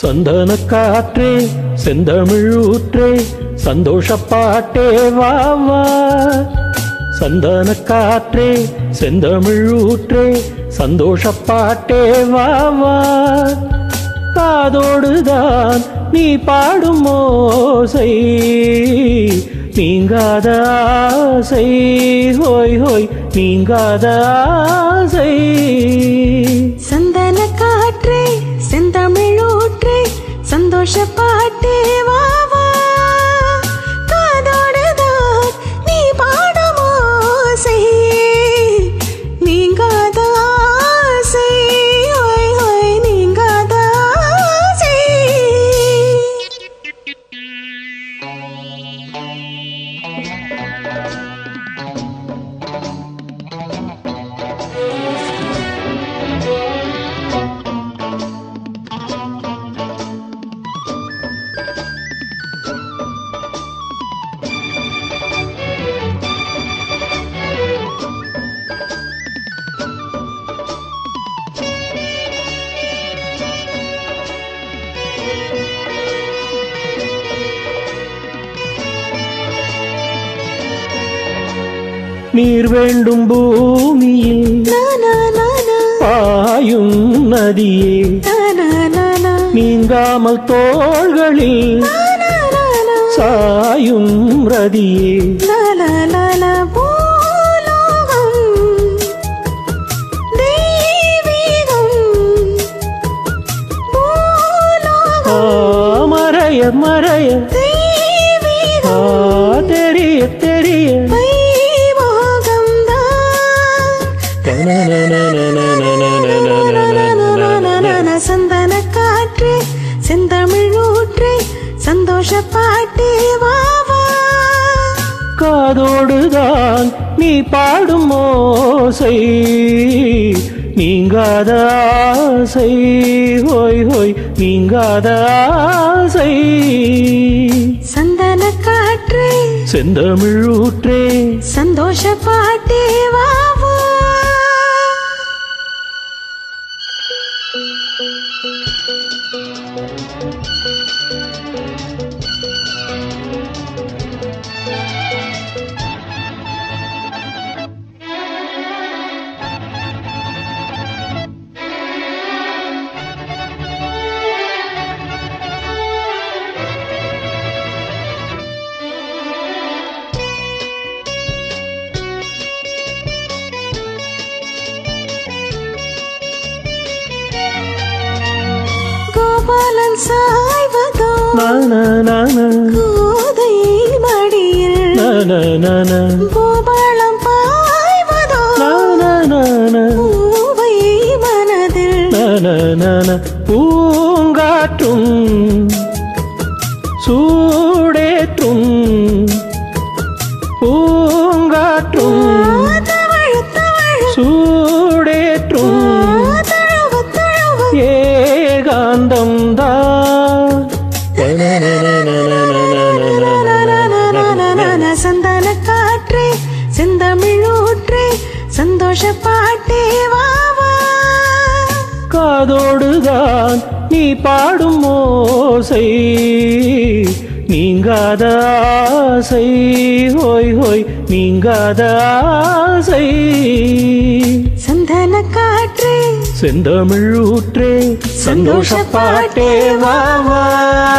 சந்தன காற்றே செந்தமிழ் ஊற்றே சந்தோஷப்பாட்டே வா வா சந்தன காற்றே செந்தமிழ் ஊற்றே சந்தோஷப்பாட்டே வா வா காதோடுதான் நீ பாடும் ஓசை நீங்காத ஆசை ஹோய் ஹோய் நீங்காத ஆசை சந்தன காற்றே செந்தமிழூற்றே சந்தோஷ பாட்டே வா வா காதோடுதான் நீ பாடும் ஓசை நீங்காத ஆசை ஹோய் ஹோய் நீங்காத ஆசை நீர் வேண்டும் பூமியில் நானா நானா பாயும் நதியே நானா நானா நீங்காமல் தோள்களில் நானா நானா சாயும் ரதியே லாலா லாலா பூலோகம் தெய்வீகம் பூலோகம் ஆ, மறைய மறைய ஆ, தெய்வீகம் தெரிய தெரிய வைபோகம் தான் சந்தன காற்றே செந்தமிழ் ஊற்றே சந்தோஷ பாட்டே வா வா காதோடுதான் நீ பாடும் ஓசை நீங்காத ஆசை ஹோய் ஹோய் நீங்காத ஆசை சந்தன காற்றே செந்தமிழ் ஊற்றே சந்தோஷ பாட்டே வா வா கோபாலன் சாய்வதோ நான நான கோதை மடியில் நான நான கோபாலம் பாய்வதோ நான நான பூவை மனதில் நான நான பூங்காற்றும் சூடேற்றும் பூங்காற்றும் தவழ தவழ சூடேற்றும் தழுவ தழுவ ஏகாந்தம் தான் சந்தன காற்றே செந்தமிழூற்றே சந்தோஷ பாட்டே வா வா காதோடுதான் நீ பாடும் ஓசை நீங்காத ஆசை ஹோய் ஹோய் நீங்காத ஆசை சந்தன காற்றே செந்தமிழ் ஊற்றே சந்தோஷ பாட்டே வா வா